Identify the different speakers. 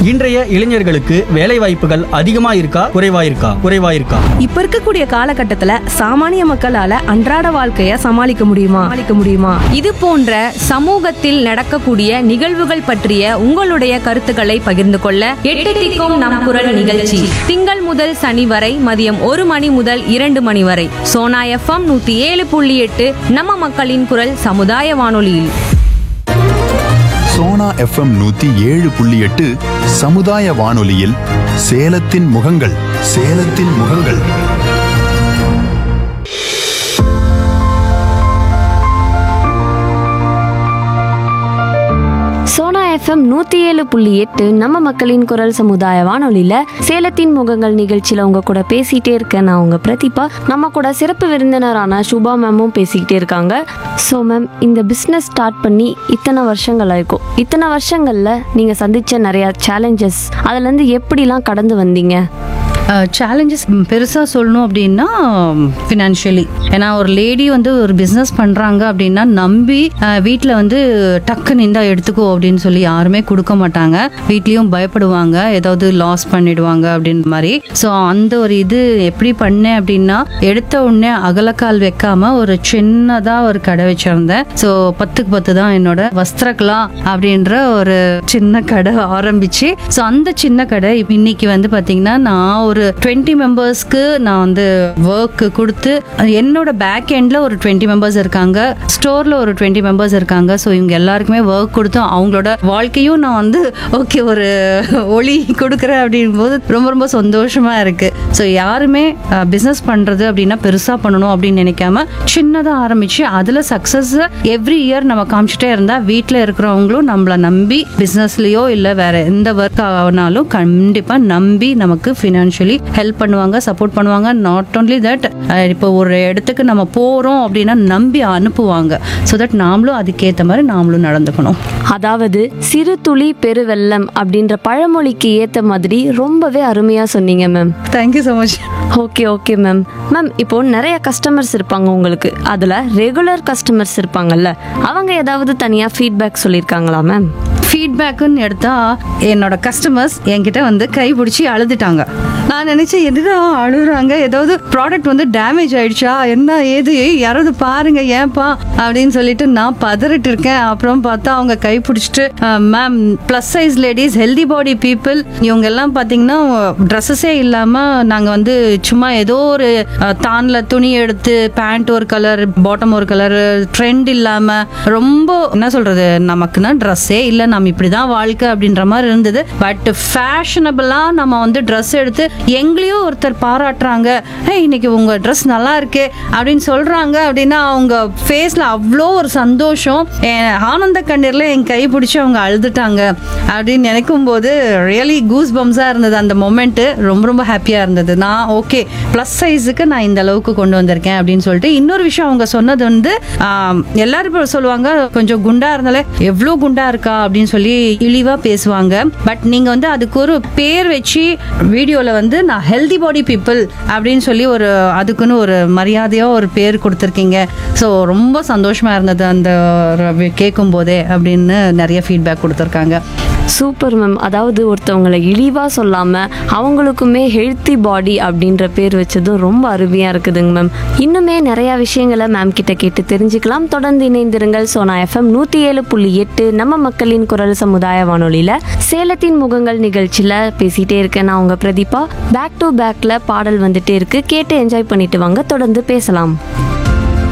Speaker 1: இன்றைய இளைஞர்களுக்கு வேலை வாய்ப்புகள் அதிகமா இருக்கா குறைவா இருக்கா குறைவா இருக்கா
Speaker 2: இப்ப இருக்கக்கூடிய காலகட்டத்துல சாமானிய மக்களால அன்றாட வாழ்க்கைய சமாளிக்க முடியுமா சமாளிக்க முடியுமா
Speaker 3: இது போன்ற சமூகத்தில் நடக்கக்கூடிய நிகழ்வுகள் பற்றிய உங்களுடைய கருத்துக்களை பகிர்ந்து கொள்ள எட்டு திக்கும் நம் குரல் நிகழ்ச்சி திங்கள் முதல் சனி வரை மதியம் ஒரு மணி முதல் இரண்டு மணி வரை சோனா எஃப்எம் நூத்தி ஏழு புள்ளி எட்டு நம்ம மக்களின் குரல் சமுதாய வானொலியில்
Speaker 4: சோனா எஃப்எம் நூத்தி ஏழு புள்ளி எட்டு சமுதாய வானொலியில் சேலத்தின் முகங்கள் சேலத்தின் முகங்கள்
Speaker 5: சோனா எஃப்எம் நூற்றி ஏழு புள்ளி எட்டு நம்ம மக்களின் குரல் சமுதாய வானொலியில் சேலத்தின் முகங்கள் நிகழ்ச்சியில் உங்க கூட பேசிகிட்டே இருக்கேன் நான் உங்க பிரதீபா நம்ம கூட சிறப்பு விருந்தினரான சுபா மேமும் பேசிக்கிட்டே இருக்காங்க ஸோ மேம் இந்த பிஸ்னஸ் ஸ்டார்ட் பண்ணி இத்தனை வருஷங்கள் ஆயிருக்கும் இத்தனை வருஷங்களில் நீங்கள் சந்திச்ச நிறையா சேலஞ்சஸ் அதுலேருந்து எப்படிலாம் கடந்து வந்தீங்க
Speaker 6: சேலஞ்சஸ் பெருசாக சொல்லணும் அப்படின்னா ஃபினான்ஷியலி ஏன்னா ஒரு லேடி வந்து ஒரு பிஸ்னஸ் பண்ணுறாங்க அப்படின்னா நம்பி வீட்டில் வந்து டக்குன்னு இந்தா எடுத்துக்கோ அப்படின்னு சொல்லி யாருமே கொடுக்க மாட்டாங்க வீட்லேயும் பயப்படுவாங்க ஏதாவது லாஸ் பண்ணிடுவாங்க அப்படின்ற மாதிரி ஸோ அந்த ஒரு இது எப்படி பண்ணேன் அப்படின்னா எடுத்த உடனே அகலக்கால் வைக்காம ஒரு சின்னதாக ஒரு கடை வச்சிருந்தேன் ஸோ பத்துக்கு பத்து தான் என்னோட வஸ்திரகலா அப்படின்ற ஒரு சின்ன கடை ஆரம்பிச்சு ஸோ அந்த சின்ன கடை இப்ப இன்னைக்கு வந்து பார்த்தீங்கன்னா நான் ஒரு டுவெண்ட்டி மெம்பர்ஸ்க்கு நான் வந்து ஒர்க் கொடுத்து அது என்னோட பேக் எண்டில் ஒரு டுவெண்ட்டி மெம்பர்ஸ் இருக்காங்க ஸ்டோரில் ஒரு டுவெண்ட்டி மெம்பர்ஸ் இருக்காங்க ஸோ இவங்க எல்லாருக்குமே ஒர்க் கொடுத்து அவங்களோட வாழ்க்கையும் நான் வந்து ஓகே ஒரு ஒளி கொடுக்குறேன் அப்படிங்கும்போது ரொம்ப ரொம்ப சந்தோஷமா இருக்கு ஸோ யாருமே பிஸ்னஸ் பண்றது அப்படின்னா பெருசா பண்ணணும் அப்படின்னு நினைக்காம சின்னதா ஆரம்பிச்சு அதுல சக்சஸ் எவ்ரி இயர் நம்ம காமிச்சிட்டே இருந்தா வீட்டில் இருக்கிறவங்களும் நம்மள நம்பி பிசினஸ்லயோ இல்ல வேற எந்த ஒர்க் ஆனாலும் கண்டிப்பா நம்பி நமக்கு ஃபினான்ஷியலி ஹெல்ப் பண்ணுவாங்க சப்போர்ட் பண்ணுவாங்க நாட் ஓன்லி தட் இப்போ ஒரு இடத்துக்கு நம்ம போறோம் அப்படின்னா நம்பி அனுப்புவாங்க ஸோ தட் நாமளும் அதுக்கேற்ற மாதிரி நாமளும் நடந்துக்கணும்
Speaker 5: அதாவது சிறு துளி பெருவெள்ளம் அப்படின்ற பழமொழிக்கு ஏற்ற மாதிரி ரொம்பவே அருமையாக சொன்னீங்க ma'am
Speaker 6: thank you so much
Speaker 5: okay okay ma'am ma'am இப்போ நிறைய கஸ்டமர்ஸ் இருப்பாங்க உங்களுக்கு அதில் ரெகுலர் கஸ்டமர்ஸ் இருப்பாங்கல்ல அவங்க ஏதாவது தனியாக ஃபீட்பேக் சொல்லியிருக்காங்களா மேம்
Speaker 6: ஃபீட்பேக்குன்னு எடுத்தா என்னோட கஸ்டமர்ஸ் என்கிட்ட வந்து கை பிடிச்சி அழுதுட்டாங்க நான் நினைச்சேன் என்னடா அழுகுறாங்க ஏதாவது ப்ராடக்ட் வந்து டேமேஜ் ஆயிடுச்சா என்ன ஏது ஏய், யாராவது பாருங்க ஏன்பா அப்படின்னு சொல்லிட்டு நான் பதறிட்டு இருக்கேன் அப்புறம் பார்த்தா அவங்க கை பிடிச்சிட்டு ma'am plus size ladies healthy body people இவங்க எல்லாம் பார்த்தீங்கன்னா ட்ரெஸ்ஸஸே இல்லாமல் நாங்கள் வந்து சும்மா ஏதோ ஒரு அஹ், தான்ல துணி எடுத்து பேண்ட் ஒரு கலர் பாட்டம் ஒரு கலர் ட்ரெண்ட் இல்லாமல் ரொம்ப என்ன சொல்றது நமக்குன்னா ட்ரெஸ்ஸே இல்லை நம்ம இப்படி தான் வாழ்க்கை அப்படின்ற மாதிரி இருந்தது பட் ஃபேஷனபிளாக நம்ம வந்து ட்ரெஸ் எடுத்து எங்களையும் ஒருத்தர் பாராட்டுறாங்க "ஹே, இன்னைக்கு உங்க ட்ரெஸ் நல்லா இருக்கே அப்படின்னு சொல்றாங்க அப்படின்னா அவங்க ஃபேஸ்ல அவ்வளோ ஒரு சந்தோஷம் என் ஆனந்த கண்ணீர்ல என் கை பிடிச்சி அவங்க அழுதுட்டாங்க அப்படின்னு நினைக்கும் போது ரியலி கூஸ் பம்ஸாக இருந்தது அந்த மொமெண்ட் ரொம்ப ரொம்ப ஹாப்பியாக இருந்தது நான் ஓகே ப்ளஸ் சைஸுக்கு நான் இந்த அளவுக்கு கொண்டு வந்திருக்கேன் அப்படின்னு சொல்லிட்டு இன்னொரு விஷயம் அவங்க சொன்னது வந்து ஆம், எல்லாரும் இப்போ சொல்லுவாங்க கொஞ்சம் குண்டா இருந்தாலே எவ்வளோ குண்டா இருக்கா அப்படின்னு சொல்லி இழிவா பேசுவாங்க பட் நீங்க வந்து அதுக்கு ஒரு பேர் வச்சு வீடியோல வந்து நான் ஹெல்தி பாடி பீப்புள் அப்படின்னு சொல்லி ஒரு அதுக்குன்னு ஒரு மரியாதையா ஒரு பேர் கொடுத்துருக்கீங்க ஸோ ரொம்ப சந்தோஷமா இருந்தது அந்த கேட்கும் போதே அப்படின்னு நிறைய ஃபீட்பேக் கொடுத்துருக்காங்க
Speaker 5: சூப்பர் மேம் அதாவது ஒருத்தவங்களை இழிவாக சொல்லாமல் அவங்களுக்குமே ஹெல்த்தி பாடி அப்படின்ற பேர் வச்சதும் ரொம்ப அருமையாக இருக்குதுங்க மேம் இன்னுமே நிறையா விஷயங்களை மேம் கிட்ட கேட்டு தெரிஞ்சுக்கலாம் தொடர்ந்து இணைந்திருங்கள் சோனா எஃப்எம் நூற்றி ஏழு புள்ளி எட்டு நம்ம மக்களின் குரல் சமுதாய வானொலியில் சேலத்தின் முகங்கள் நிகழ்ச்சியில் பேசிகிட்டே இருக்கேன் நான் உங்கள் பிரதீபா பேக் டு பேக்கில் பாடல் வந்துட்டே இருக்கு கேட்டு என்ஜாய் பண்ணிட்டு வாங்க தொடர்ந்து பேசலாம்